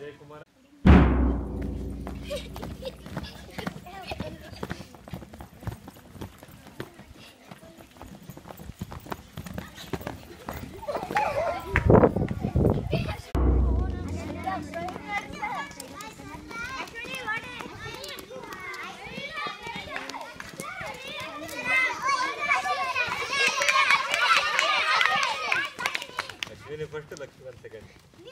Vijay Kumar Ashwini first Lakshmi one second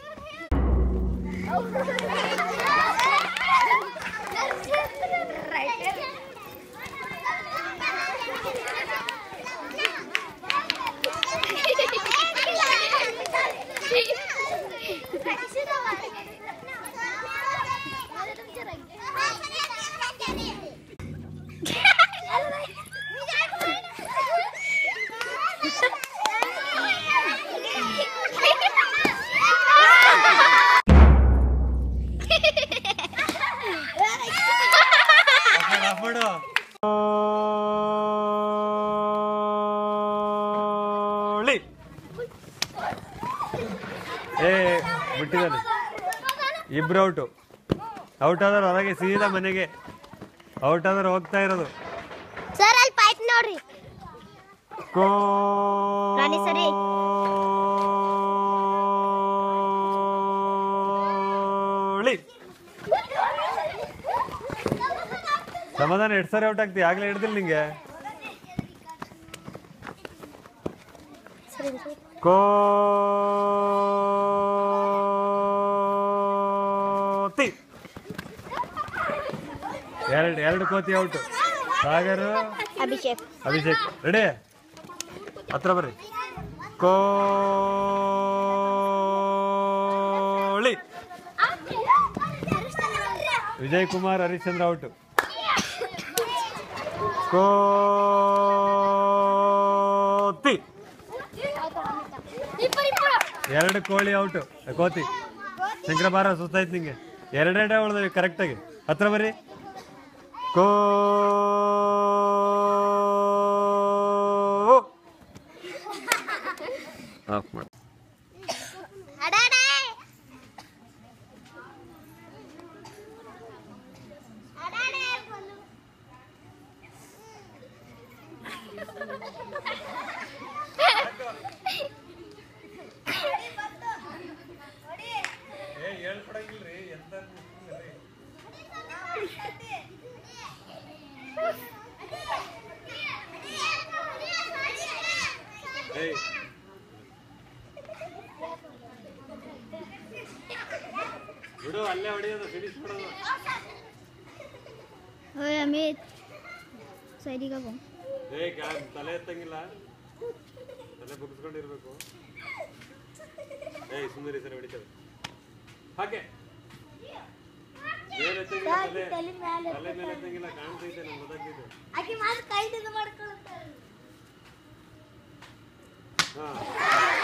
off ಮಾಡು ಓಳಿ. ಏ ಬಿಟ್ಟಿದ್ದಾನೆ ಇಬ್ರು ಔಟು ಔಟ್ ಆದ್ರೆ ಹೊರಗೆ ಸೀದಾ ಮನೆಗೆ ಔಟ್ ಆದ್ರೆ ಹೋಗ್ತಾ ಇರೋದು ಸರ್ ಅಲ್ಲಿ ಪೈಪ್ ನೋಡ್ರಿ ಕೋ ರಾಣಿ ಸರಿ. ಕೋಳಿ. ಸಮಾಧಾನ ಎರಡು ಸಾರಿ ಔಟ್ ಆಗ್ತಿ ಆಗ್ಲೇ ಹಿಡ್ದಿಲ್ಲ ನಿಂಗೆ ಕೋತಿ ಎರಡು ಎರಡು ಕೋತಿ ಔಟ್ ಸಾಗರ್ ಅಭಿಷೇಕ್ ಅಭಿಷೇಕ್ ರೆಡಿ ಹತ್ರ ಬರ್ರಿ ಕೋಳಿ ವಿಜಯ್ ಕುಮಾರ್ ಹರಿಶ್ಚಂದ್ರ ಔಟ್ ಕೋತಿ ಎರಡು ಕೋಳಿ ಔಟ್ ಕೋತಿ ಶಂಕರ ಬಾರ ಸುಸ್ತಾಯ್ತು ನಿಂಗೆ ಎರಡೆರಡೇ ಉಳ್ದವಿ ಕರೆಕ್ಟಾಗಿ ಹತ್ರ ಬರ್ರಿ ಕೋ ಆಫ್ ಮಾಡಿ ಏಯ್ ಬಿಡು ಅಲ್ಲೇ ಹೊಡಿಯೋದು ಫಿನಿಶ್ ಮಾಡೋದು ಓಯ್ ಅಮಿತ್ ಸೈಡಿಗೆ ಹೋಗು ಏ ಗಾ- ತಲೆ ಎತ್ತಂಗಿಲ್ಲ ತಲೆ ಬಗ್ಸ್ಕೊಂಡಿರ್ಬೇಕು ಏಯ್ ಸುಂದರಿ ಸರಿ ಹೊಡಿತದೆ ಹಾಗೆ ಮೇಲೆ ಎತ್ತಂಗಿಲ್ಲ ತಲೆ ತಲೆ ಮ್ಯಾಲೆ ತಲೆ ಮೇಲೆ ಎತ್ತಂಗಿಲ್ಲ ಕಾಣ್ತೈತೆ ನಂಗೆ ಗೊತ್ತಾಗ್ತಿದೆ ಆಕೆ ಮಾತ್ರ ಕೈ ತೆಗೆದು ಮಾಡ್ಕೊಳ್ತಾರೆ ಹಾ